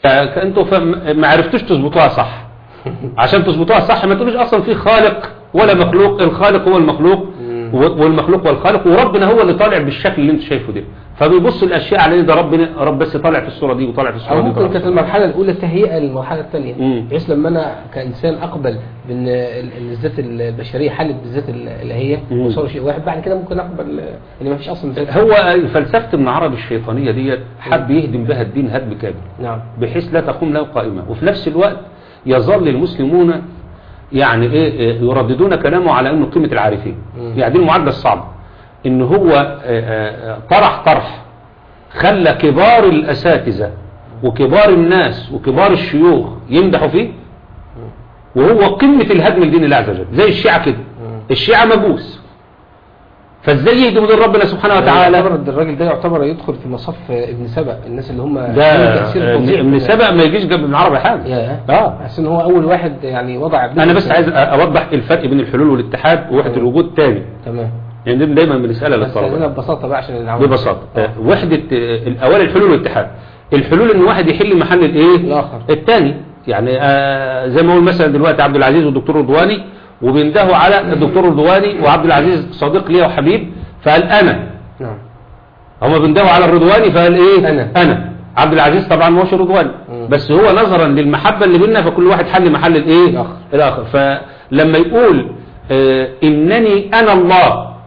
انتوا فم- ما عرفتوش تظبطوها صح عشان تظبطوها صح ما تقولوش اصلا في خالق ولا مخلوق الخالق هو المخلوق مم. و- والمخلوق هو الخالق وربنا هو اللي طالع بالشكل اللي انت شايفه ده فبيبص الاشياء على ان ده ربنا رب بس طالع في الصوره دي وطالع في الصوره أو دي ممكن وطالع في كانت الصورة دي. المرحلة الأولى تهيئة للمرحلة الثانية مم. بحيث لما أنا كإنسان أقبل بأن ال- ال- الذات البشرية حلت بالذات ال- الإلهية مم. وصار شيء واحد بعد كده ممكن أقبل إن ما فيش أصلا ذات هو فلسفه ابن عربي الشيطانيه ديت حب يهدم بها الدين هدم كامل نعم بحيث لا تقوم له قائمة وفي نفس الوقت يظل المسلمون يعني ايه إيه يرددون كلامه على انه قيمة العارفين مم. يعني دي المعادلة الصعبة ان هو آه، آه، طرح طرح خلى كبار الاساتذة وكبار الناس وكبار الشيوخ يمدحوا فيه وهو قمة الهدم لدين الله عز وجل زي الشيعة كده مم. الشيعة مجوس فازاي يهدموا دين ربنا سبحانه وتعالى يعتبر الراجل ده يعتبر يدخل في مصف ابن سبأ الناس اللي هم ده لهم تأثير آه، فظيع ابن في- سبأ ما يجيش جنب ابن عربي حاجة يا اه بحس ان هو اول واحد يعني وضع ابن انا بس عايز اوضح الفرق بين الحلول والاتحاد ووحده الوجود تاني تمام يعني دي دايما بنسالها بس هنا للطلبه ببساطه بقى عشان العوام ببساطه آه، وحده آه، الاول الحلول والاتحاد الحلول ان واحد يحل محل الايه الآخر. الثاني يعني آه، زي ما اقول مثلا دلوقتي عبد العزيز والدكتور رضواني وبيندهوا على الدكتور رضواني وعبد العزيز صديق ليا وحبيب فقال انا نعم هما بيندهوا على الرضواني فقال ايه أنا. انا عبد العزيز طبعا ما هوش رضواني مم. بس هو نظرا للمحبه اللي بيننا فكل واحد حل محل الايه الآخر. الاخر فلما يقول آه انني انا الله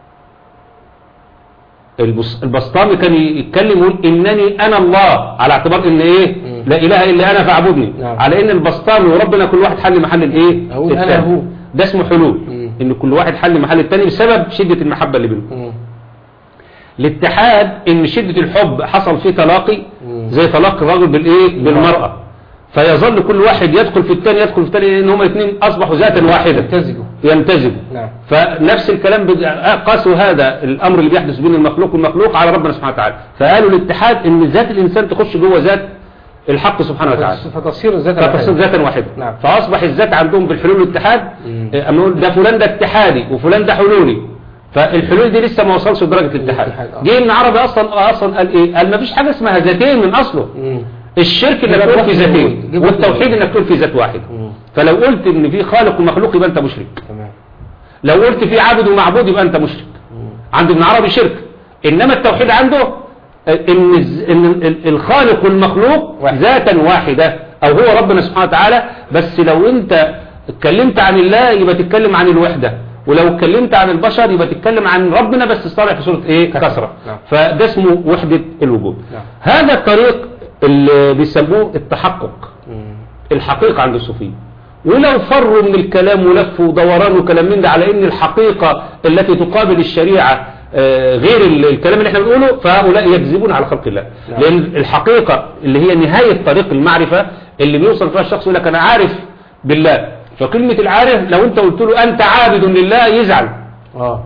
البس- البسطامي كان يتكلم يقول انني انا الله على اعتبار ان ايه مم. لا اله الا انا فاعبدني نعم. على ان البسطامي وربنا كل واحد حل محل الايه أقول أنا التاني. هو. ده اسمه حلول مم. ان كل واحد حل محل التاني بسبب شده المحبه اللي بينهم مم. الاتحاد ان شدة الحب حصل فيه تلاقي مم. زي تلاقي الرجل بالايه بالمرأة فيظل كل واحد يدخل في الثاني يدخل في الثاني لان هما الاثنين اصبحوا ذاتا واحدة يمتزجوا يمتزجوا نعم فنفس الكلام بد- قاسوا هذا الامر اللي بيحدث بين المخلوق والمخلوق على ربنا سبحانه وتعالى فقالوا الاتحاد ان ذات الانسان تخش جوه ذات الحق سبحانه وتعالى فتصير الذات فتصير الواحدة. ذاتا واحدة نعم. فاصبح الذات عندهم بالحلول والاتحاد مم. إيه، اما نقول ده فلان ده اتحادي وفلان ده حلولي فالحلول دي لسه ما وصلش لدرجه الاتحاد الاتحاد، آه. جه ابن عربي اصلا اصلا قال ايه قال ما فيش حاجه اسمها ذاتين من اصله مم. الشرك انك يبقى تقول في واحد ذاتين يقول- يبقى والتوحيد واحد. انك تقول في ذات واحده مم. فلو قلت ان في خالق ومخلوق يبقى انت مشرك تمام لو قلت في عابد ومعبود يبقى انت مشرك مم. عند ابن عربي شرك انما التوحيد عنده آه، ان الز- ان ال- الخالق والمخلوق واحد. ذاتا واحده او هو ربنا سبحانه وتعالى بس لو انت اتكلمت عن الله يبقى تتكلم عن الوحده ولو اتكلمت عن البشر يبقى تتكلم عن ربنا بس صالح في صوره ايه كسرة. كسره نعم. فده اسمه وحده الوجود نعم. هذا الطريق اللي بيسموه التحقق مم. الحقيقة عند الصوفية ولو فروا من الكلام ولفوا ودوران وكلام من ده على ان الحقيقة التي تقابل الشريعة آه، غير ال- الكلام اللي احنا بنقوله فهؤلاء يكذبون على خلق الله نعم. لان الحقيقة اللي هي نهاية طريق المعرفة اللي بيوصل فيها الشخص يقول لك انا عارف بالله فكلمة العارف لو انت قلت له انت عابد لله يزعل اه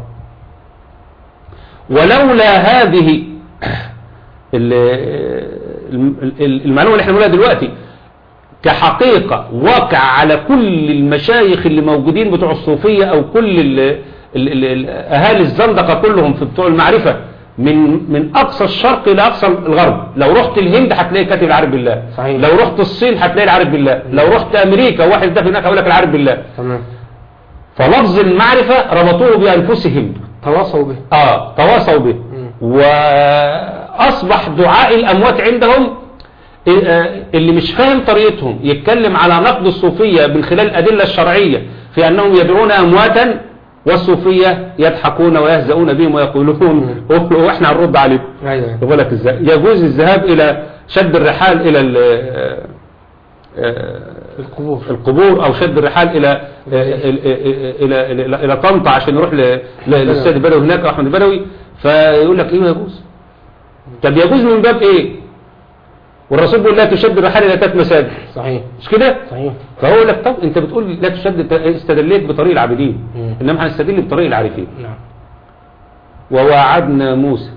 ولولا هذه ال- الم- ال- المعلومة اللي احنا بنقولها دلوقتي كحقيقة واقع على كل المشايخ اللي موجودين بتوع الصوفية او كل ال ال ال ال اهالي الزندقة كلهم في بتوع المعرفة من من اقصى الشرق الى اقصى الغرب لو رحت الهند هتلاقي كاتب العارف بالله صحيح. لو رحت الصين هتلاقي العارف بالله لو رحت امريكا واحد ده هناك هيقول لك العارف بالله تمام فلفظ المعرفة ربطوه بانفسهم تواصوا به اه تواصوا به مم. واصبح دعاء الاموات عندهم إيه، آه، اللي مش فاهم طريقتهم يتكلم على نقد الصوفية من خلال الأدلة الشرعية في أنهم يدعون أمواتا والصوفية يضحكون ويهزؤون بهم ويقولون وإحنا هنرد عليهم ايوه يقول لك ازاي يجوز الذهاب إلى شد الرحال إلى ال- آه، آه، القبور القبور او شد الرحال الى الى الى الى, إلى طنطا عشان يروح ل- ل- للسيد البدوي هناك احمد البدوي فيقول لك ايه يجوز طب يجوز من باب ايه والرسول بيقول لا تشد الرحال الى ثلاث مساجد صحيح مش كده صحيح فهو يقول لك طب انت بتقول لا تشد استدليت بطريق العابدين مم. انما هنستدل بطريق العارفين نعم وواعدنا موسى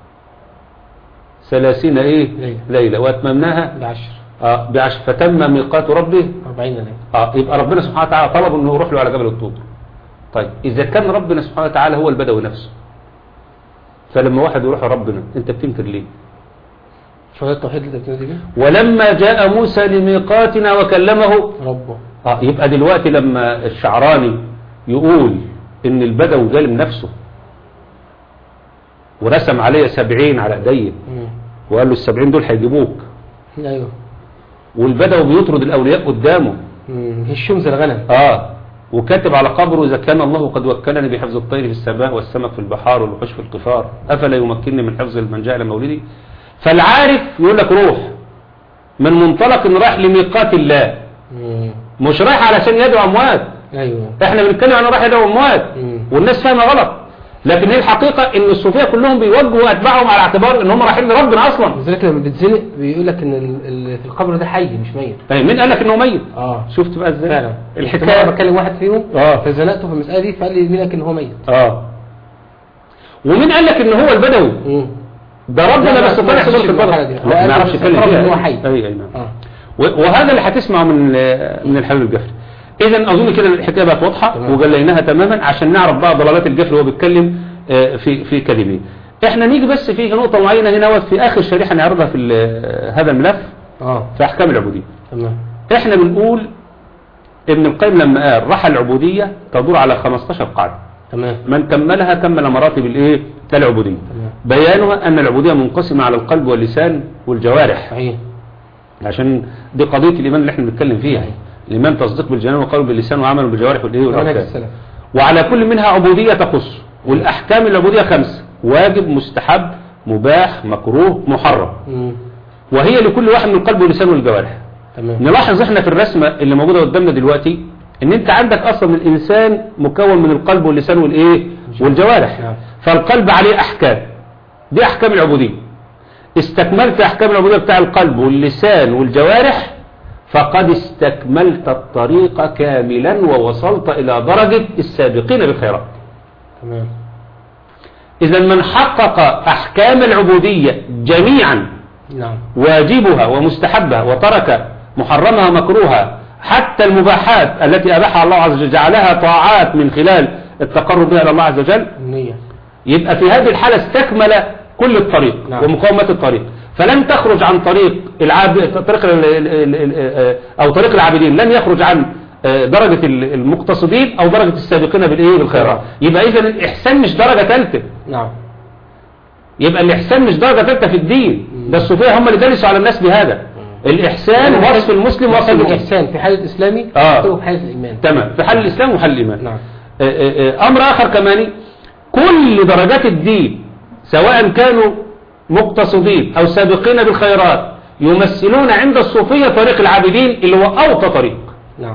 ثلاثين ايه ليلة. ليلة واتممناها بعشر اه بعشر فتم ميقات ربه 40 ليلة اه يبقى ربنا سبحانه وتعالى طلب انه يروح له على جبل الطور طيب اذا كان ربنا سبحانه وتعالى هو البدوي نفسه فلما واحد يروح لربنا انت بتنكر ليه شهادة التوحيد اللي انت بتنادي بيه ولما جاء موسى لميقاتنا وكلمه ربه آه يبقى دلوقتي لما الشعراني يقول ان البدوي ظالم نفسه ورسم عليه سبعين على ايديه مم. وقال له السبعين دول هيجيبوك ايوه والبدوي بيطرد الاولياء قدامه مم. هشام زي الغنم اه وكاتب على قبره إذا كان الله قد وكلني بحفظ الطير في السماء والسمك في البحار والوحوش في القفار أفلا يمكنني من حفظ من جاء لمولدي فالعارف يقول لك روح من منطلق إن رايح لميقات الله مم. مش رايح علشان يدعو أموات ايوه احنا بنتكلم عن رايح يدعو أموات مم. والناس فاهمة غلط لكن هي الحقيقة ان الصوفية كلهم بيوجهوا اتباعهم على اعتبار ان هم رايحين لربنا اصلا لذلك لما بتزنق بيقول لك ان ال- اللي في القبر ده حي مش ميت طيب مين قال لك انه ميت اه شفت بقى ازاي فعلا الحكاية الحكايه بكلم واحد فيهم اه فزنقته في المساله دي فقال لي مين لك ان هو ميت اه ومين قال لك ان هو البدوي مم. ده ربنا لا، بس ما طالع تخش صورة في البدر المرحلة دي. لا ما يعرفش يتكلم استغرب فيها إن هو حي. اي اي نعم اه و- وهذا اللي هتسمعه من من الحبيب الجفري اذا اظن كده الحكايه بقت واضحه تمام. وجليناها تماما عشان نعرف بقى ضلالات الجفري وهو بيتكلم آه، في في كلمه احنا نيجي بس في نقطه معينه هنا في اخر شريحه نعرضها في ال- هذا الملف اه في احكام العبوديه تمام احنا بنقول ابن القيم لما قال رحى العبوديه تدور على 15 قاعده تمام من كملها كمل مراتب الايه العبوديه تمام بيانها ان العبوديه منقسمه على القلب واللسان والجوارح صحيح عشان دي قضية الإيمان اللي احنا بنتكلم فيها الإيمان تصديق بالجنان وقول باللسان وعمل بالجوارح والإيه منهج والأركان السلف وعلى كل منها عبودية تخص والأحكام العبودية خمسة واجب مستحب مباح مكروه محرم مم. وهي لكل واحد من القلب واللسان والجوارح تمام نلاحظ احنا في الرسمة اللي موجودة قدامنا دلوقتي ان انت عندك اصلا الانسان مكون من القلب واللسان والايه والجوارح نعم. فالقلب عليه احكام دي احكام العبودية استكملت احكام العبودية بتاع القلب واللسان والجوارح فقد استكملت الطريق كاملا ووصلت الى درجة السابقين بالخيرات تمام اذا من حقق احكام العبودية جميعا نعم واجبها ومستحبها وترك محرمها مكروها حتى المباحات التي أباحها الله عز وجل جعلها طاعات من خلال التقرب بها إلى الله عز وجل النية يبقى في هذه الحالة استكمل كل الطريق نعم. ومقاومات الطريق فلم تخرج عن طريق العاب طريق ال... ال... ال... ال... أو طريق العابدين لم يخرج عن آه، درجة ال- المقتصدين أو درجة السابقين بالإيه بالخيرات يبقى إذا الإحسان مش درجة ثالثة نعم يبقى الإحسان مش درجة ثالثة في الدين ده الصوفية هم اللي درسوا على الناس بهذا الإحسان وصف المسلم وصف وصف المؤمن الإحسان في حالة إسلامي آه. وفي حالة الإيمان تمام في حل الإسلام وحل الإيمان نعم آه، آه، آه، أمر آخر كمان كل درجات الدين سواء كانوا مقتصدين أو سابقين بالخيرات يمثلون عند الصوفية طريق العابدين اللي هو أوطى طريق نعم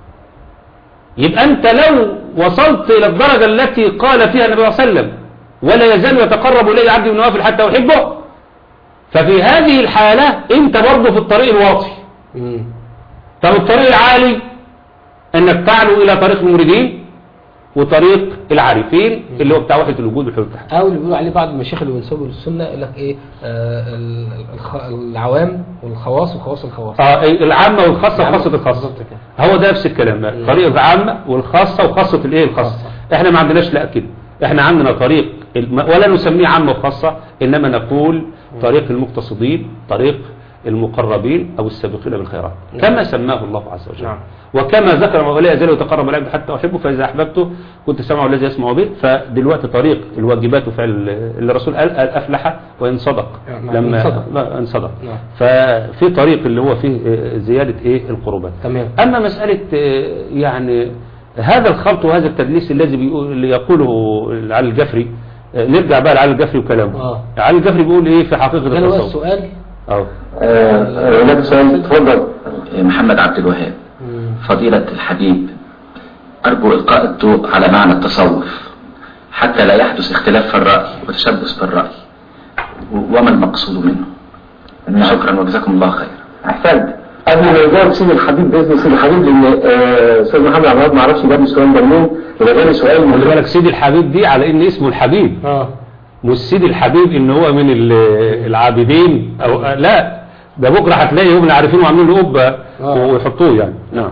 يبقى أنت لو وصلت إلى الدرجة التي قال فيها النبي صلى الله عليه وسلم ولا يزال يتقرب إلي عبدي بن وافل حتى أحبه ففي هذه الحالة أنت برضه في الطريق الواطي مم. طب الطريق العالي أنك تعلو إلى طريق المريدين وطريق العارفين اللي هو بتاع وحدة الوجود والحلول التحت أو اللي بيقولوا عليه بعض المشايخ اللي بينسبوا للسنة يقول لك إيه آه ال- الخ- العوام والخواص وخواص الخواص آه العامة والخاصة العامة وخاصة الخاصة بالظبط كده. هو ده نفس الكلام بقى مم. طريق العامة والخاصة وخاصة الايه الخاصة خاصة. احنا ما عندناش لا كده احنا عندنا طريق الم... ولا نسميه عامة وخاصة انما نقول طريق المقتصدين طريق المقربين او السابقين بالخيرات نعم. كما سماه الله عز وجل نعم. وكما ذكر ولا يزال يتقرب العبد حتى احبه فاذا احببته كنت سمعه الذي يسمع به فدلوقتي طريق الواجبات وفعل اللي الرسول قال قال افلح وان صدق نعم. لما إن صدق. لا، ان صدق نعم. ففي طريق اللي هو فيه آه، زيادة ايه القربات تمام أما مسألة آه، يعني هذا الخلط وهذا التدليس الذي بيقول اللي يقوله علي الجفري آه، نرجع بقى لعلي الجفري وكلامه آه. علي الجفري بيقول ايه في حقيقة ده هو التصوف السؤال اه آه، هناك سؤال اتفضل محمد عبد الوهاب مم. فضيلة الحبيب أرجو إلقاء الضوء على معنى التصوف حتى لا يحدث اختلاف في الرأي وتشبث بالرأي و- وما المقصود منه شكرا وجزاكم الله خير احسنت قبل ما يجاوب سيد الحبيب باذن سيد الحبيب لان آه، استاذ محمد عبد الوهاب ما اعرفش جاب السؤال ده منين يبقى جالي سؤال خلي من بالك سيدي الحبيب دي على ان اسمه الحبيب اه مش سيدي الحبيب ان هو من ال- العابدين او آه، لا ده بكره هتلاقي هم عارفين وعاملين له قبه آه. ويحطوه يعني نعم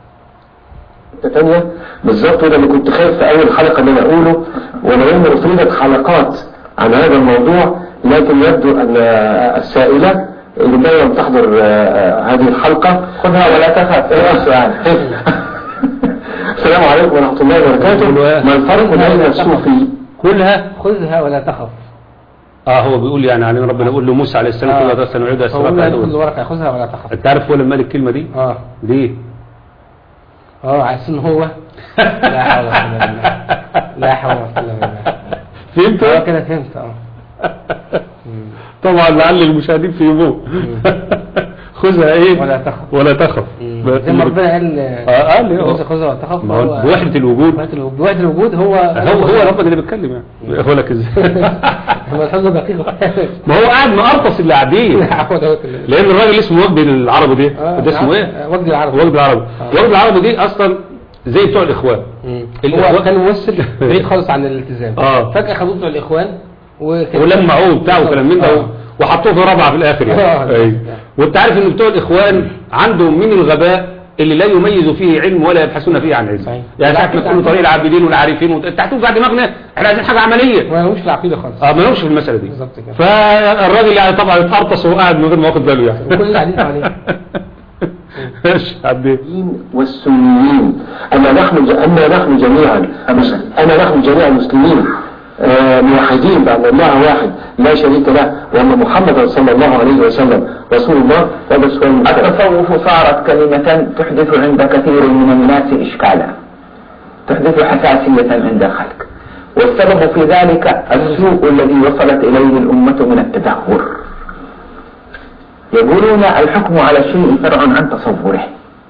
تانية بالظبط وده اللي كنت خايف في اول حلقه ان انا اقوله ولو ان افرضت حلقات عن هذا الموضوع لكن يبدو ان السائله اللي دايما بتحضر آه، آه، هذه الحلقة خذها ولا تخف يعني السلام عليكم ورحمة الله وبركاته ما الفرق بين الصوفي كلها خذها ولا تخف اه هو بيقول يعني علينا ربنا يقول له موسى عليه السلام كلها درسا نعيدها هو بيقول سراء لك كل ورقة خذها ولا تخف انت عارف هو لما قال الكلمة دي اه ليه اه عايز ان هو لا حول ولا قوة الا بالله لا حول ولا قوة الا بالله فهمت اه كده فهمت اه مم. طبعا لعل المشاهدين فهموه خذها ايه ولا تخف. ولا تخف مم. زي ما ربنا قال اه قال لي خذها اه. خذها ولا تخف ما هو هو- بوحدة الوجود بوحدة الوجود بوحدة الوجود هو هو هو ربنا اللي بيتكلم يعني اقول لك ازاي هو الحفظ دقيق ما هو قاعد مقرطس اللي قاعدين لا حول ولا قوة الا بالله لان الراجل اسمه وجدي العربي ده آه، ده اسمه نعم. ايه آه، وجدي العربي. وجدي العربي آه. وجدي العربي دي اصلا زي بتوع الاخوان مم. الإخوان- هو كان ممثل بعيد خالص عن الالتزام آه. فجأة خدوه بتوع الإخوان وكان- ولمعوه بتاع وكلام من ده آه. وحطوه في رابعه في الاخر آه. يعني أي. وانت عارف ان بتوع الاخوان عندهم من الغباء اللي لا يميز فيه علم ولا يبحثون فيه عن علم صحيح. يعني ساعه ما تقولوا طريق العابدين والعارفين وت- انت هتوجع دماغنا احنا عايزين حاجه عمليه ما لهمش في العقيدة خالص اه ما لهمش في المساله دي بالظبط كده. فالراجل يعني طبعا اتقرطس وهو قاعد من غير ما واخد باله يعني وكل اللي قاعدين حواليه. ايش عبد والسنيين أما نحن ج... أما نحن جميعا أنا نحن جميعا مسلمين آه، موحدين بأن الله واحد لا شريك له وأن محمدا صلى الله عليه وسلم رسول الله هذا السؤال المشترك. التصوف صارت كلمة تحدث عند كثير من الناس إشكالا تحدث حساسية عند الخلق والسبب في ذلك السوء الذي وصلت إليه الأمة من التدهور يقولون الحكم على الشيء فرع عن تصوره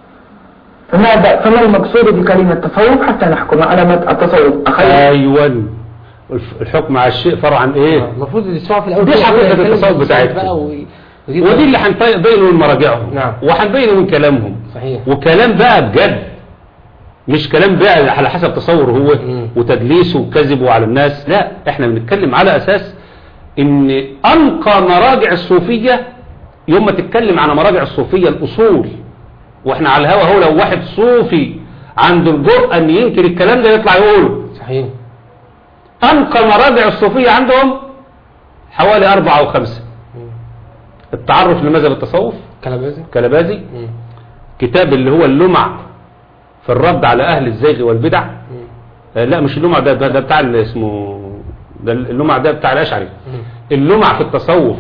فماذا فما المقصود بكلمة تصوف حتى نحكم على ما التصوف أخير ايوه الف- الحكم على الشيء فرع عن ايه المفروض اللي يسمعوا في الأول دي كده حقيقة يتكلم التصوف بالصوت بتاعتكم. بقى وي- ويجيب ودي اللي هنبينه من مراجعهم نعم. وهنبينه من كلامهم صحيح وكلام بقى بجد مش كلام بقى على حسب تصور هو مم. وتدليسه وكذبه على الناس لا احنا بنتكلم على اساس ان انقى مراجع الصوفية يوم ما تتكلم عن مراجع الصوفية الاصول واحنا على الهوا هو لو واحد صوفي عنده الجرأة ان ينكر الكلام ده يطلع يقوله صحيح انقى مراجع الصوفية عندهم حوالي اربعة او خمسة مم. التعرف لمذهب التصوف كلابازي كلبازي مم. كتاب اللي هو اللمع في الرد على أهل الزيغ والبدع مم. آه، لا مش اللمع ده ده, ده بتاع اللي اسمه ده اللمع ده بتاع الأشعري مم. اللمع في التصوف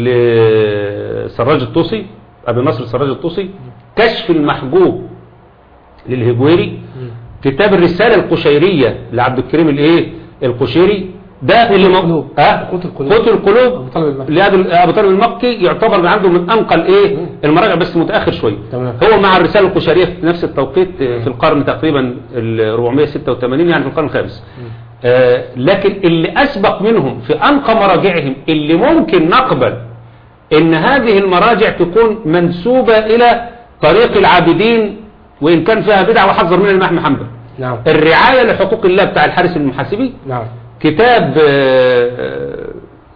لسراج الطوسي أبي نصر سراج الطوسي كشف المحجوب للهجويري مم. كتاب الرسالة القشيرية لعبد الكريم الايه القشيري ده اللي مو... القلوب. اه قوت القلوب. قوت القلوب أبو طالب المكي. لأبي ابو طالب المكي يعتبر من عنده من انقى الايه مم. المراجع بس متاخر شويه تمام. هو مع الرساله القشيريه في نفس التوقيت آه، في القرن تقريبا ال 486 يعني في القرن الخامس آه لكن اللي اسبق منهم في انقى مراجعهم اللي ممكن نقبل ان هذه المراجع تكون منسوبه الى طريق العابدين وان كان فيها بدع وحذر منها الامام احمد حنبل نعم الرعايه لحقوق الله بتاع الحارس المحاسبي نعم كتاب آه،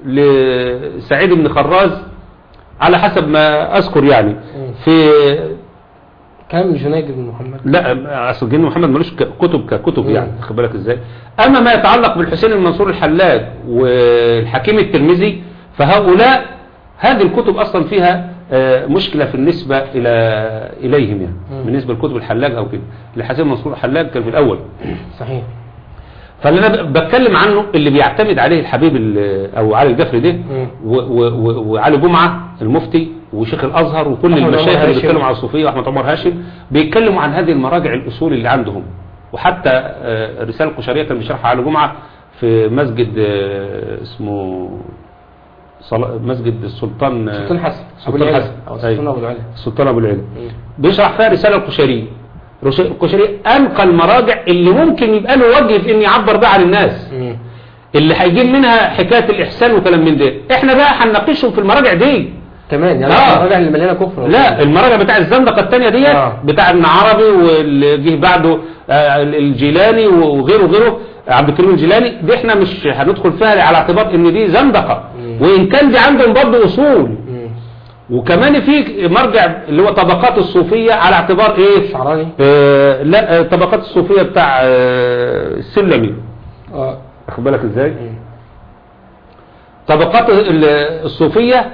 لسعيد بن خراز على حسب ما أذكر يعني في كلام الجنيد بن محمد لا أصل جن محمد ملوش ك- كتب ككتب يعني خد بالك إزاي أما ما يتعلق بالحسين المنصور الحلاج والحكيم الترمذي فهؤلاء هذه الكتب أصلا فيها آه، مشكلة في النسبة إلى إليهم يعني مم. بالنسبة لكتب الحلاج أو كده الحسين المنصور الحلاج كان في الأول صحيح فاللي انا ب- بتكلم عنه اللي بيعتمد عليه الحبيب ال- او علي الجفري ده مم. و- و- و- وعلي جمعة المفتي وشيخ الازهر وكل أحمد عمر المشايخ اللي هاشم. بيتكلموا عن الصوفيه واحمد عمر هاشم بيتكلموا عن هذه المراجع الاصول اللي عندهم وحتى آه، الرساله القشريه كان بيشرحها علي جمعة في مسجد آه، اسمه صلا- مسجد السلطان آه، سلطان حسن أبو سلطان العلا حسن أو أي. سلطان أبو العلا السلطان ابو العلا مم. بيشرح فيها رسالة القشيرية رش- القشيرية أنقى المراجع اللي ممكن يبقى له وجه في إن يعبر بقى عن الناس مم. اللي هيجيب منها حكاية الإحسان وكلام من ده إحنا بقى هنناقشهم في المراجع دي كمان يعني آه. الراجع اللي مليانه كفر لا المراجع بتاع الزندقة التانية دي آه. بتاع ابن عربي واللي جه بعده آه، الجيلاني وغيره وغيره عبد الكريم الجيلاني دي احنا مش هندخل فيها على اعتبار ان دي زندقة مم. وان كان دي عندهم برضه اصول مم. وكمان في مرجع اللي هو طبقات الصوفية على اعتبار ايه الشعراني آه لا آه، طبقات الصوفية بتاع آه السلمي اه واخد بالك ازاي مم. طبقات ال- الصوفية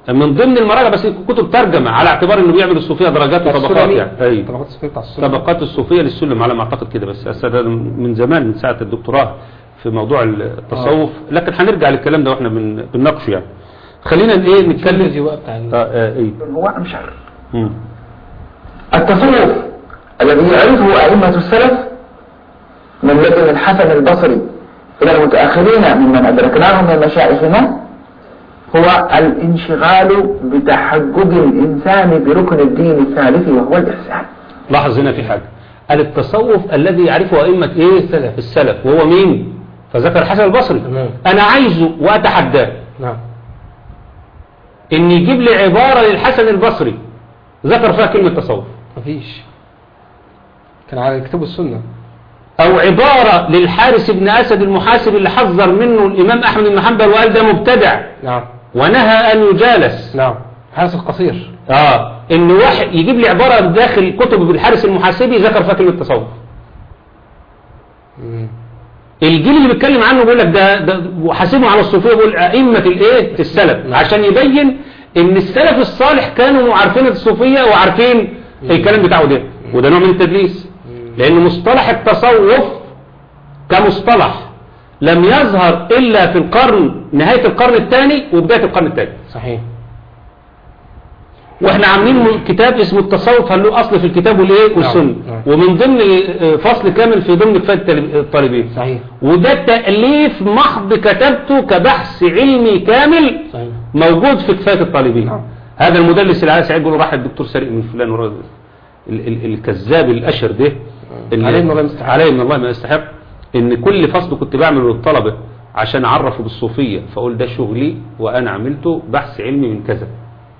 من ضمن المراجع بس كتب ترجمة على اعتبار انه بيعمل الصوفية درجات وطبقات يعني اي طبقات الصوفية بتاع السنة طبقات الصوفية للسلم على ما اعتقد كده بس أساسا ده من زمان من ساعة الدكتوراه في موضوع التصوف لكن هنرجع للكلام ده واحنا بن- بنناقشه يعني خلينا ايه الذي نتكلم بقى بتاع ال- اه اه ايه هو مش عارف مم. التصوف الذي يعرفه أئمة السلف من لدن الحسن البصري إلى المتأخرين ممن أدركناهم من مشايخنا هو الانشغال بتحقق الإنسان بركن الدين الثالث وهو الإحسان لاحظ هنا في حاجة قال التصوف الذي يعرفه أئمة ايه السلف. السلف وهو مين فذكر الحسن البصري تمام. انا عايزه واتحداه نعم ان يجيب لي عبارة للحسن البصري ذكر فيها كلمة تصوف مفيش كان على الكتاب والسنة او عبارة للحارس بن اسد المحاسب اللي حذر منه الامام احمد بن حنبل وقال ده مبتدع نعم ونهى ان يجالس نعم حارس القصير اه ان واحد يجيب لي عبارة داخل كتب الحارس المحاسبي ذكر فيها كلمة تصوف مم. الجيل اللي بيتكلم عنه بيقول لك ده ده وحاسبه على الصوفيه بيقول ائمه الايه السلف عشان يبين ان السلف الصالح كانوا عارفين الصوفيه وعارفين الكلام بتاعه ده وده نوع من التدليس لان مصطلح التصوف كمصطلح لم يظهر الا في القرن نهايه القرن الثاني وبدايه القرن الثاني صحيح واحنا عاملين م- كتاب اسمه التصوف هل له اصل في الكتاب والايه والسنه نعم. ومن ضمن آه، فصل كامل في ضمن كفايه التل- الطالبين صحيح وده تأليف محض كتبته كبحث علمي كامل صحيح موجود في كفاية الطالبين نعم. هذا المدلس اللي على سعيد بيقول راح الدكتور سريق من فلان ورا ال- ال- الكذاب الأشر ده اللي- عليه من الله ما يستحق. عليه من الله ما يستحق ان كل فصل كنت بعمله للطلبة عشان اعرفه بالصوفية فاقول ده شغلي وانا عملته بحث علمي من كذا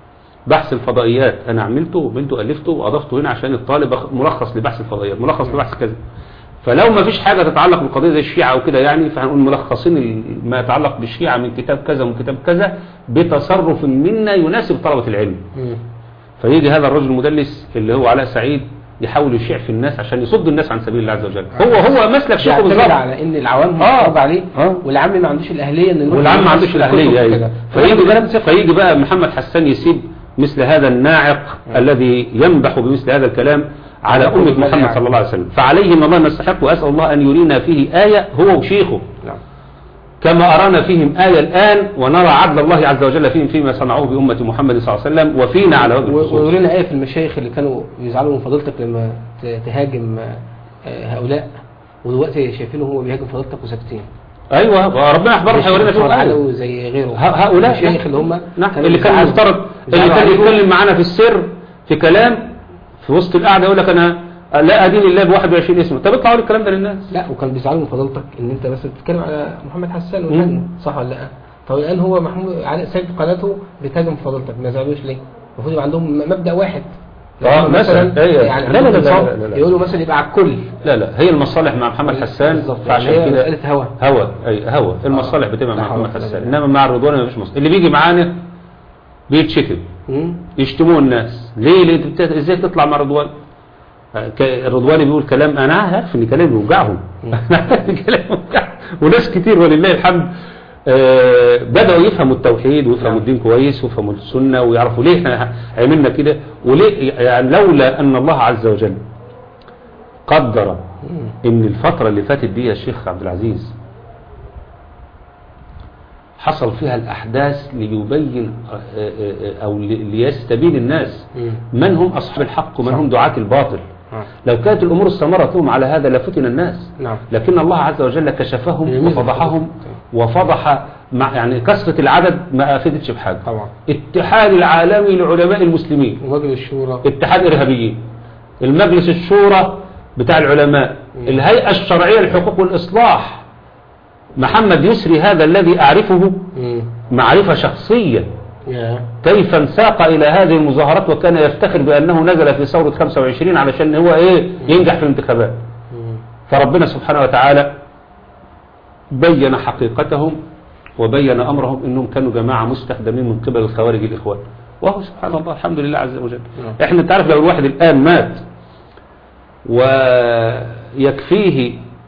بحث الفضائيات انا عملته وعملته الفته واضفته هنا عشان الطالب أخ- ملخص لبحث الفضائيات ملخص لبحث كذا فلو ما فيش حاجة تتعلق بالقضية زي الشيعة او كده يعني فهنقول ملخصين ال- ما يتعلق بالشيعة من كتاب كذا ومن كتاب كذا بتصرف منا يناسب طلبة العلم مم. فيجي هذا الرجل المدلس اللي هو علاء سعيد يحاول يشيع في الناس عشان يصد الناس عن سبيل الله عز وجل هو هو مسلك شيخه بيعتمد بالظبط على ان العوام آه. متفرج عليه آه. والعام ما عندوش الاهليه انه يروح والعم ما عندوش يدرس في الأهلية الكتب أيوة. وكده. فيجي فيجي بقى, فيجي بقى محمد حسان يسيب مثل هذا الناعق الذي ينبح بمثل هذا الكلام على يقول أمة المناعة. محمد صلى الله عليه وسلم فعليه من الله ما يستحق وأسأل الله أن يرينا فيه آية هو وشيخه نعم كما أرانا فيهم آية الآن ونرى عدل الله عز وجل فيهم فيما صنعوه بأمة محمد صلى الله عليه وسلم وفينا على وجه و- الخصوص ويقولون ايه في المشايخ اللي كانوا يزعلوا من فضيلتك لما ت- تهاجم آه، هؤلاء ودلوقتي شايفينه هو بيهاجم فضيلتك وساكتين أيوة ربنا أخبرنا هيورينا فيهم آية علو زي غيره ه- هؤلاء المشايخ اللي هم نعم كانوا اللي كان بيزعلوا- مفترض اللي بيزعلوا كان عليهم. يتكلم معانا في السر في كلام في وسط القعده يقول لك انا لا ادين الله ب 21 اسم طب اطلعوا لي الكلام ده للناس لا وكان بيزعلوا من فضيلتك ان انت بس بتتكلم على محمد حسان وتهاجمه صح ولا لا طب الان هو محمود علي سيد قناته بتهاجم فضيلتك ما يزعلوش ليه المفروض يبقى عندهم م- مبدا واحد آه، لو مثلا. أيوة. يعني لا، لا، لا، لا، عندهم لا، لا، لا. يقولوا مثلا يبقى على الكل لا لا هي المصالح مع محمد حسان بالظبط فعشان يعني هي كده مساله هوى هوى اي هوى المصالح بتبقى لا مع حول محمد ولا حسان قوة. انما مع الرضوان ما فيش مصالح اللي بيجي معانا بيتشتم مم. يشتموه الناس ليه ليه بت- ازاي تطلع مع رضوان آه، ك- الرضواني بيقول كلام انا عارف ان كلامي بيوجعهم كلام بيوجعهم. وناس كتير ولله الحمد آه، بدأوا يفهموا التوحيد ويفهموا نعم. الدين كويس ويفهموا السنة ويعرفوا ليه احنا عملنا كده وليه يعني لولا أن الله عز وجل قدر ان الفترة اللي فاتت دي يا شيخ عبد العزيز حصل فيها الأحداث ليبين آه، آه، آه، أو لي- ليستبين الناس مم. من هم أصحاب الحق ومن هم دعاة الباطل آه. لو كانت الأمور استمرت لهم على هذا لفتن الناس نعم لكن الله عز وجل كشفهم جميل. وفضحهم وفضح مع يعني كثرة العدد ما أفادتش بحاجة طبعا اتحاد العالمي لعلماء المسلمين ومجلس الشورى اتحاد إرهابيين المجلس الشورى بتاع العلماء الهيئة الشرعية للحقوق والإصلاح محمد يسري هذا الذي أعرفه مم. معرفة شخصية يا كيف انساق إلى هذه المظاهرات وكان يفتخر بأنه نزل في ثورة 25 علشان هو إيه ينجح في الانتخابات مم. فربنا سبحانه وتعالى بين حقيقتهم وبين أمرهم أنهم كانوا جماعة مستخدمين من قبل الخوارج الإخوان وهو سبحان الله الحمد لله عز وجل نعم. احنا تعرف لو الواحد الآن مات ويكفيه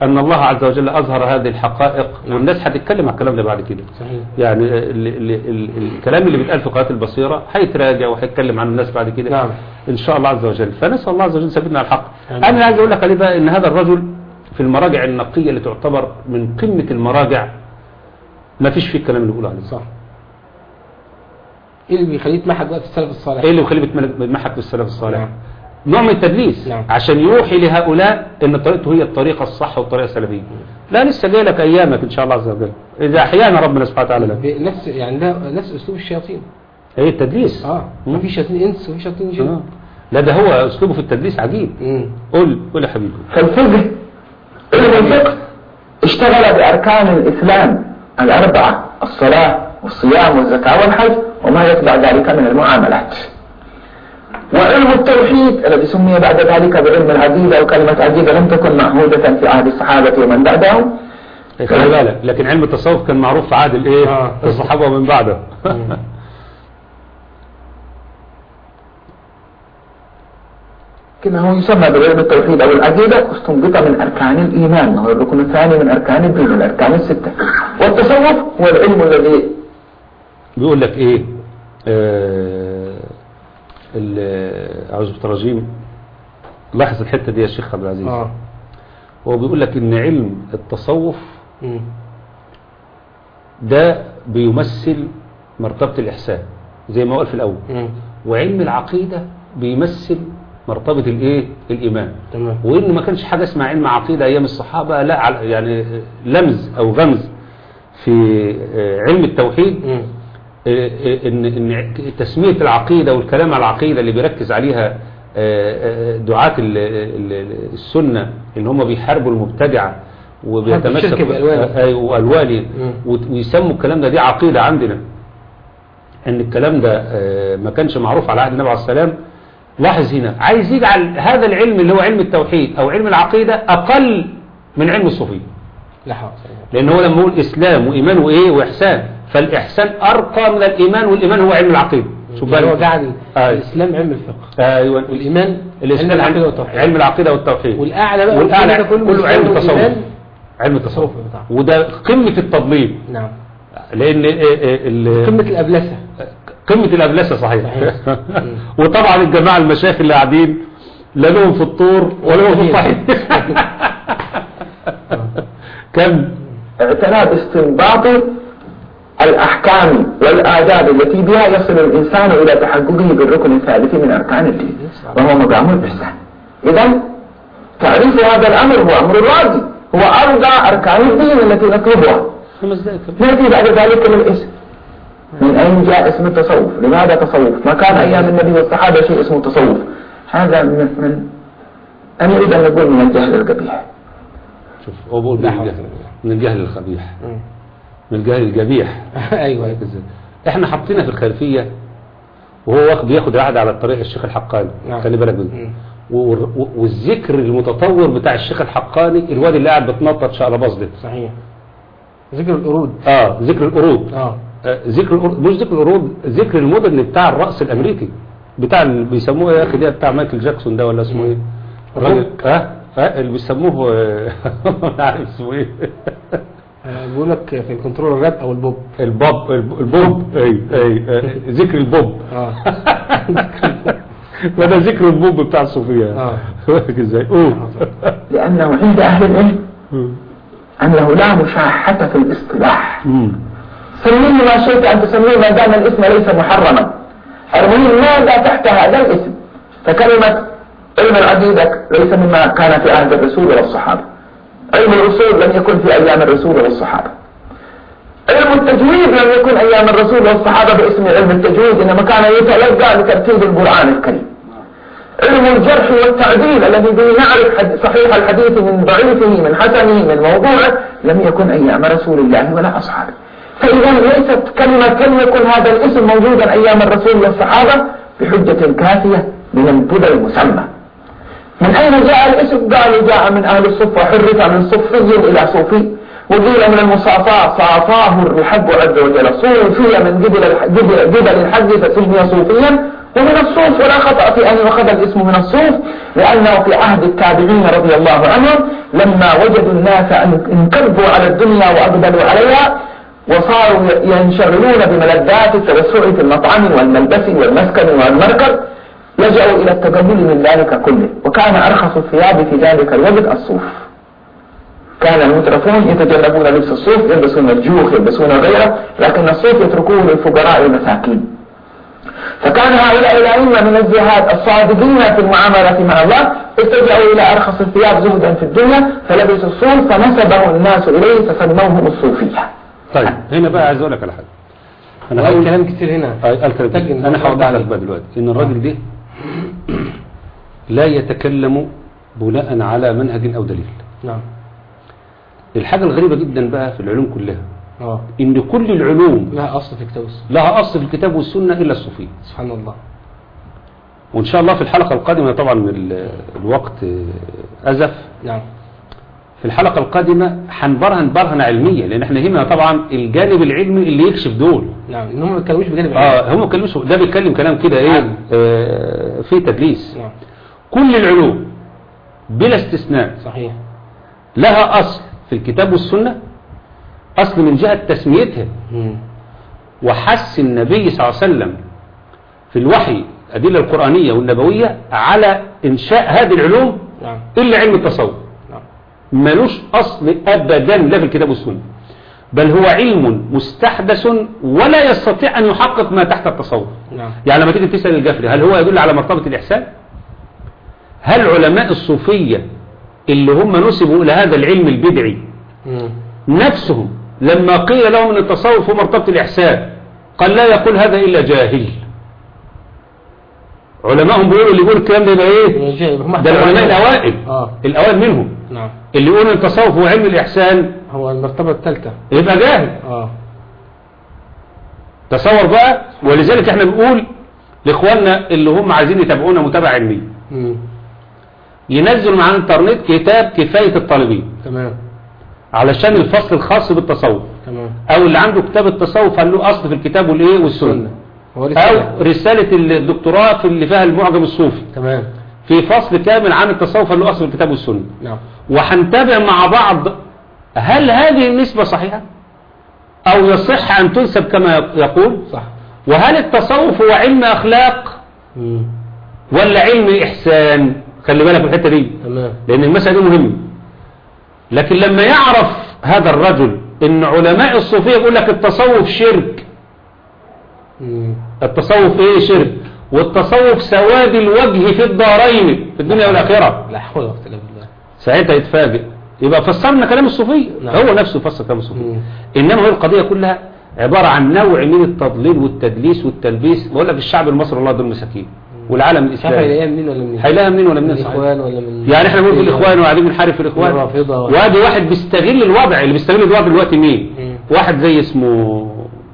أن الله عز وجل أظهر هذه الحقائق والناس هتتكلم على الكلام ده بعد كده صحيح يعني ال ال ال الكلام اللي بيتقال في قناة البصيرة هيتراجع وهيتكلم عن الناس بعد كده نعم. إن شاء الله عز وجل فنسأل الله عز وجل يثبتنا على الحق آمين. أنا عايز أقول لك عليه بقى إن هذا الرجل في المراجع النقية اللي تعتبر من قمة المراجع ما فيش فيه الكلام اللي بيقول عليه صح ايه اللي بيخليه يتمحك بقى في السلف الصالح إيه اللي بيخليه بيتملك- بيتمحك بالسلف الصالح نعم. نوع من التدليس نعم. عشان يوحي لهؤلاء ان طريقته هي الطريقة الصح والطريقة السلفية لا لسه جاي لك ايامك ان شاء الله عز وجل اذا احيانا ربنا سبحانه وتعالى لك بنفس يعني ده نفس اسلوب الشياطين ايه التدليس اه مم. ما في شياطين انس وفي شياطين جن آه. لا ده هو اسلوبه في التدليس عجيب مم. قول قول يا حبيبي فالفقه علم الفقه اشتغل بأركان الإسلام الأربعة الصلاة والصيام والزكاة والحج وما يتبع ذلك من المعاملات وعلم التوحيد الذي سمي بعد ذلك بعلم العقيدة وكلمة عقيدة لم تكن معهودة في عهد الصحابة ومن بعدهم خلي بالك لكن علم التصوف كان معروف في عهد الايه آه. الصحابة ومن بعده كما هو يسمى بعلم التوحيد أو العقيدة واستنبط من أركان الإيمان وهو الركن الثاني من أركان الدين من الأركان الستة والتصوف هو العلم الذي بيقول لك ايه آه ال- اعوذ بالله من الرجيم لاحظ الحتة دي يا شيخ عبد العزيز اه هو بيقول لك ان علم التصوف مم. ده بيمثل مرتبة الإحسان زي ما قال في الأول مم. وعلم العقيدة بيمثل مرتبة الإيه الإيمان تمام وإن ما كانش حاجة اسمها علم عقيدة أيام الصحابة لا على- يعني لمز أو غمز في آه، علم التوحيد مم. آه، آه، إن إن تسمية العقيدة والكلام على العقيدة اللي بيركز عليها آه، آه، دعاة ال- ال- السنة إن هم بيحاربوا المبتدعة وبيتمسكوا الشرك بألوانه. آه، أيوة، وألوانه مم. وت- ويسموا الكلام ده دي عقيدة عندنا ان الكلام ده آه، ما كانش معروف على عهد النبي عليه السلام لاحظ هنا عايز يجعل هذا العلم اللي هو علم التوحيد او علم العقيدة اقل من علم الصوفية لا حول لان هو لما يقول اسلام وايمان وايه واحسان فالاحسان ارقى من الايمان والايمان هو علم العقيدة شوف يعني هو بالك جعل آه. الاسلام علم الفقه ايوه والايمان علم الاسلام العقيده والتوحيد علم العقيدة والتوحيد والاعلى بقى والاعلى ده كله كله علم الإسلام التصوف والإيمان. علم التصوف التصوف بتاعه. وده قمة التضليل نعم لان آه، آه، ال- قمه الابلسه قمة الأبلسة صحيح صحيح. مم. وطبعا الجماعة المشايخ اللي قاعدين لا لهم في الطور ولا لهم في الطحين كم اعتنى باستنباط الأحكام والآداب التي بها يصل الإنسان إلى تحققه بالركن الثالث من أركان الدين وهو مقام الإحسان إذا تعريف هذا الأمر هو أمر راضي هو أرجى أركان الدين التي نطلبها خمس دقائق كم؟ نأتي بعد ذلك للاسم من أين جاء اسم التصوف لماذا تصوف ما كان أيام النبي والصحابة شيء اسمه تصوف هذا من, من أنا أريد أن نقول من الجهل القبيح شوف هو بقول من لا حول الجهل ولا قوة. من الجهل القبيح مم. من الجهل الجبيح ايوه أيوة. احنا حاطينها في الخلفية وهو واخد بياخد عهد على الطريق الشيخ الحقاني نعم. خلي بالك منه مم. و- و- والذكر المتطور بتاع الشيخ الحقاني الواد اللي قاعد بتنطط شقلباص ده صحيح ذكر القرود اه ذكر القرود اه آه، ذكر القرود مش ذكر القرود ذكر المدن بتاع الرأس الأمريكي بتاع اللي بيسموه إيه يا أخي ده بتاع مايكل جاكسون ده ولا اسمه إيه الراجل اه اه اللي بيسموه آه، ما عارف اسمه إيه آه، بيقول لك في الكنترول الراب او البوب البوب البوب اي اي آه، ذكر البوب اه وده ذكر البوب بتاع الصوفية آه. ازاي قول لأنه عند أهل العلم أنه لا مشاحة في الاصطلاح مم. سميه ما شئت أن تسميه ما دام الاسم ليس محرما المهم ماذا تحت هذا الاسم فكلمة علم العقيدة ليس مما كان في عهد الرسول ولا الصحابة علم الأصول لم يكن في أيام الرسول والصحابة علم التجويد لم يكن أيام الرسول والصحابة باسم علم التجويد إنما كان يتلقى لترتيب القرآن الكريم علم الجرح والتعديل الذي به نعرف حد- صحيح الحديث من ضعيفه من حسنه من موضوعه لم يكن أيام رسول الله ولا أصحابه فإذا ليست كلمة لم يكن هذا الاسم موجودا أيام الرسول والصحابة بحجة كافية من البدى المسمى من أين جاء الاسم قالوا جاء من أهل الصفة حرف من صفي إلى صوفي وقيل من المصافاة صافاه الحق عز وجل صوفي من قبل الح- قبل قبل الحق فسمي صوفيا ومن الصوف ولا خطأ في أن يؤخذ الاسم من الصوف لأنه في عهد التابعين رضي الله عنهم لما وجدوا الناس أن انقلبوا على الدنيا وأقبلوا عليها وصاروا ينشغلون بملذات التوسع في المطعم والملبس والمسكن والمركب لجأوا إلى التجمل من ذلك كله وكان أرخص الثياب في ذلك الوقت الصوف كان المترفون يتجنبون لبس الصوف يلبسون الجوخ يلبسون غيره لكن الصوف يتركوه للفقراء والمساكين فكان هؤلاء الأئمة من الزهاد الصادقين في المعاملة مع الله اتجهوا إلى أرخص الثياب زهدا في الدنيا فلبسوا الصوف فنسبه الناس إليه فسموهم الصوفية طيب هنا بقى عايز اقول لك على حاجه انا قال هقول كلام كتير هنا آه، قال كلام محتاج كتير. إن انا نرد هوضح لك عليه. بقى دلوقتي ان الراجل ده لا يتكلم بناء على منهج او دليل نعم الحاجه الغريبه جدا بقى في العلوم كلها اه ان كل العلوم لها أصل في كتاب السنة. لها اصل في الكتاب والسنه الا الصوفيه سبحان الله وان شاء الله في الحلقه القادمه طبعا ال- الوقت آه، ازف نعم في الحلقه القادمه هنبرهن برهنه علميه لان احنا هنا طبعا الجانب العلمي اللي يكشف دول نعم إن هم ما بيتكلموش بجانب العلم. اه هم ما بيتكلموش ده بيتكلم كلام كده ايه عام. آه في تدليس نعم كل العلوم بلا استثناء صحيح لها أصل في الكتاب والسنة أصل من جهة تسميتها مم. وحث النبي صلى الله عليه وسلم في الوحي الأدلة القرآنية والنبوية على إنشاء هذه العلوم نعم إلا علم التصوف نعم ملوش أصل أبدا لا في الكتاب والسنة بل هو علم مستحدث ولا يستطيع أن يحقق ما تحت التصوف نعم يعني لما تيجي تسأل الجفري هل هو يدل على مرتبة الإحسان هل علماء الصوفية اللي هم نسبوا إلى هذا العلم البدعي مم. نفسهم لما قيل لهم ان التصوف هو مرتبة الإحسان قال لا يقول هذا إلا جاهل علماءهم بيقولوا اللي يقول الكلام ده يبقى ايه جاي- هم ده العلماء الأوائل اه الأوائل منهم نعم اللي يقولوا ان التصوف هو علم الإحسان هو المرتبة الثالثة يبقى جاهل اه تصور بقى ولذلك احنا بنقول لإخواننا اللي هم عايزين يتابعونا متابعة علمية مم. ينزلوا معانا الانترنت كتاب كفاية الطالبين تمام علشان الفصل الخاص بالتصوف تمام او اللي عنده كتاب التصوف قال له اصل في الكتاب والايه والسنة هو رسالة او رسالة الدكتوراه في اللي فيها المعجم الصوفي تمام في فصل كامل عن التصوف قال له اصل في الكتاب والسنة نعم وهنتابع مع بعض هل هذه النسبة صحيحة او يصح ان تنسب كما يقول صح وهل التصوف هو علم اخلاق مم. ولا علم احسان خلي بالك من الحتة دي تمام لأن المسألة دي مهمة لكن لما يعرف هذا الرجل ان علماء الصوفية يقول لك التصوف شرك مم. التصوف ايه شرك والتصوف سواد الوجه في الدارين في الدنيا والآخرة لا حول ولا قوة الا بالله ساعتها يتفاجئ يبقى فسرنا كلام الصوفية نعم. هو نفسه فسر كلام الصوفية مم. إنما هي القضية كلها عبارة عن نوع من التضليل والتدليس والتلبيس بقول لك الشعب المصري الله دول مساكين والعالم مش عارف الإسلامي هيلاقيها منين ولا منين هيلاقيها منين ولا من منين صحيح الاخوان ولا من يعني احنا بنقول في الاخوان وقاعدين بنحارب في الاخوان الرافضة ولا- وادي واحد بيستغل الوضع اللي بيستغل الوضع دلوقتي مين مم. واحد زي اسمه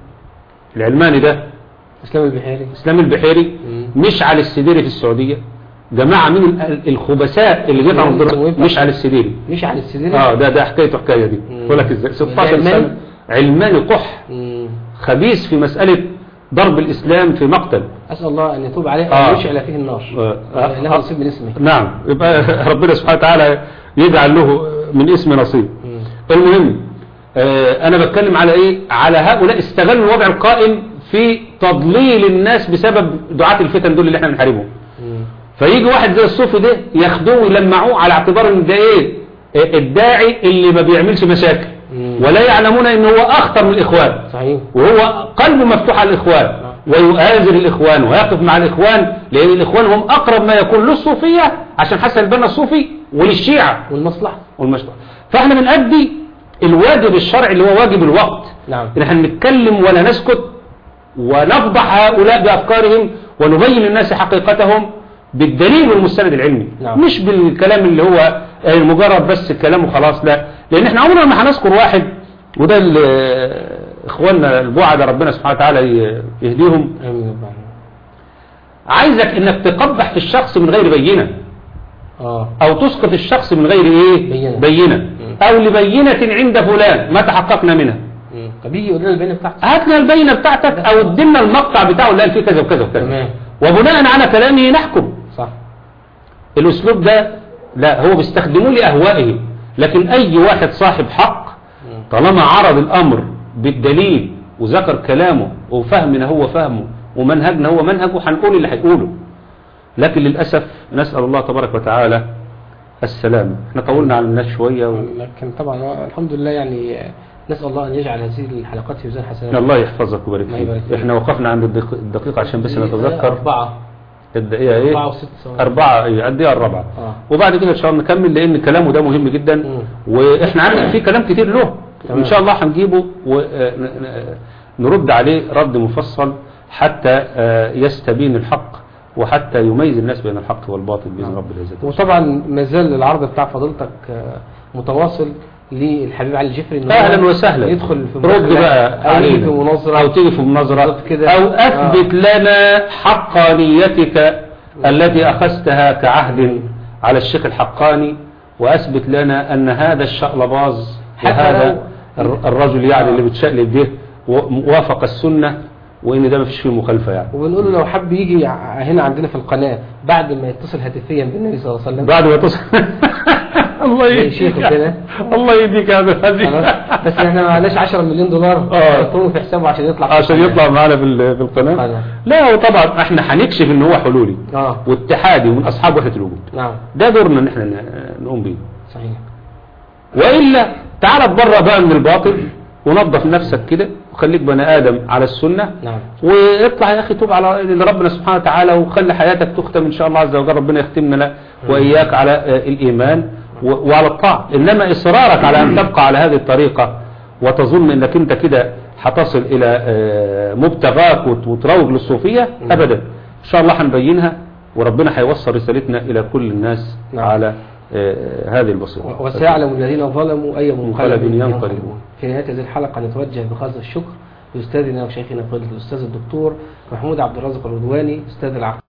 العلماني ده اسلام البحيري اسلام البحيري مم. مشعل السديري في السعودية جماعة من ال- الخبثاء اللي بيطعموا مم. الضرر مشعل السديري مش على السدير اه ده ده حكايته حكاية دي مم. بقول لك ازاي 16 علماني؟ سنة علماني قح مم. خبيث في مسألة ضرب الإسلام في مقتل اسال الله ان يتوب عليه آه. وان يشعل فيه النار آه. له نصيب من اسمه نعم يبقى ربنا سبحانه وتعالى يجعل له من اسم نصيب مم. المهم آه، انا بتكلم على ايه على هؤلاء استغلوا الوضع القائم في تضليل الناس بسبب دعاة الفتن دول اللي احنا بنحاربهم مم. فيجي واحد زي الصوفي ده ياخدوه ويلمعوه على اعتبار ان ده ايه آه، الداعي اللي ما بيعملش مشاكل مم. ولا يعلمون ان هو اخطر من الاخوان صحيح وهو قلبه مفتوح على الإخوان ويؤازر الإخوان ويقف مع الإخوان لأن الإخوان هم أقرب ما يكون للصوفية عشان حسن البنا الصوفي وللشيعة والمصلحة والمشروع فاحنا بنأدي الواجب الشرعي اللي هو واجب الوقت نعم ان احنا نتكلم ولا نسكت ونفضح هؤلاء بأفكارهم ونبين للناس حقيقتهم بالدليل والمستند العلمي نعم. مش بالكلام اللي هو آه، مجرد بس كلام وخلاص لا لان احنا عمرنا ما هنذكر واحد وده اللي، آه، اخواننا البعد ربنا سبحانه وتعالى ي- يهديهم امين يا رب العالمين. عايزك انك تقبح في الشخص من غير بينه اه او تسقط الشخص من غير ايه بينة. بينة او لبينة عند فلان ما تحققنا منها مم. طب يجي يقول لنا البينة بتاعته هات لنا البينة بتاعتك او ادينا المقطع بتاعه اللي قال فيه كذا وكذا وكذا تمام وبناء على كلامه نحكم صح الأسلوب ده لا هو بيستخدموه لأهوائه لكن أي واحد صاحب حق طالما عرض الأمر بالدليل وذكر كلامه وفهمنا هو فهمه ومنهجنا هو منهجه هنقول اللي هيقوله لكن للأسف نسأل الله تبارك وتعالى السلامة احنا طولنا على الناس شوية و... لكن طبعا هو الحمد لله يعني نسأل الله أن يجعل هذه الحلقات في ميزان حسنات الله يحفظك ويبارك الله يبارك فيك فيك. احنا وقفنا عند الدق- الدقيقة عشان بس نتذكر أربعة الدقيقة ايه أربعة وست ثواني أربعة ايه الدقيقة الرابعة آه. وبعد كده إن شاء الله نكمل لأن كلامه ده مهم جدا مم. وإحنا عندنا في كلام كتير له تمام. إن شاء الله هنجيبه ونرد عليه رد مفصل حتى آه، يستبين الحق وحتى يميز الناس بين الحق والباطل بإذن رب العزة وطبعا ما زال العرض بتاع فضيلتك آه، متواصل للحبيب علي الجفري إن هو أهلا وسهلا يدخل في رد مداخلة بقى أو يجي علينا في مناظرة أو تيجي في مناظرة بالظبط كده. أو أثبت لنا حقانيتك التي أخذتها كعهد على الشيخ الحقاني وأثبت لنا أن هذا الشقلباظ حتى وهذا لو- الر- الرجل يعني اللي بتشقلب ده و- وافق السنة وإن ده ما فيش فيه مخالفة يعني وبنقول له لو حب يجي ع- هنا عندنا في القناة بعد ما يتصل هاتفيا بالنبي صلى الله عليه وسلم بعد ما تصل الله زي شيخ يهديك كده. الله يهديك يا عبد خلاص العزيز بس احنا ما معناش 10 مليون دولار آه. يحطهم في حسابه عشان يطلع في عشان القناة. يطلع معانا في ال- في القناة القناة. لا وطبعا احنا هنكشف ان هو حلولي اه واتحادي ومن اصحاب وحدة الوجود نعم ده دورنا ان احنا ن- نقوم بيه صحيح وإلا تعال اتبرأ بقى من الباطل ونظف نفسك كده وخليك بني آدم على السنة نعم واطلع يا أخي توب على ربنا سبحانه وتعالى وخلي حياتك تختم إن شاء الله عز وجل ربنا يختمنا لا وإياك على آه، الإيمان و- وعلى الطاعة إنما إصرارك على أن تبقى على هذه الطريقة وتظن أنك أنت كده هتصل إلى آه، مبتغاك وت- وتروج للصوفية أبدا إن شاء الله هنبينها وربنا هيوصل رسالتنا إلى كل الناس نعم. على آه، هذه البصيرة و- وسيعلم الذين ظلموا أي منقلب منقلب ينقلبون ينقلبون. في نهاية هذه الحلقة نتوجه بخالص الشكر لأستاذنا وشيخنا فضيلة الأستاذ الدكتور محمود عبد الرازق الرضواني أستاذ العقيدة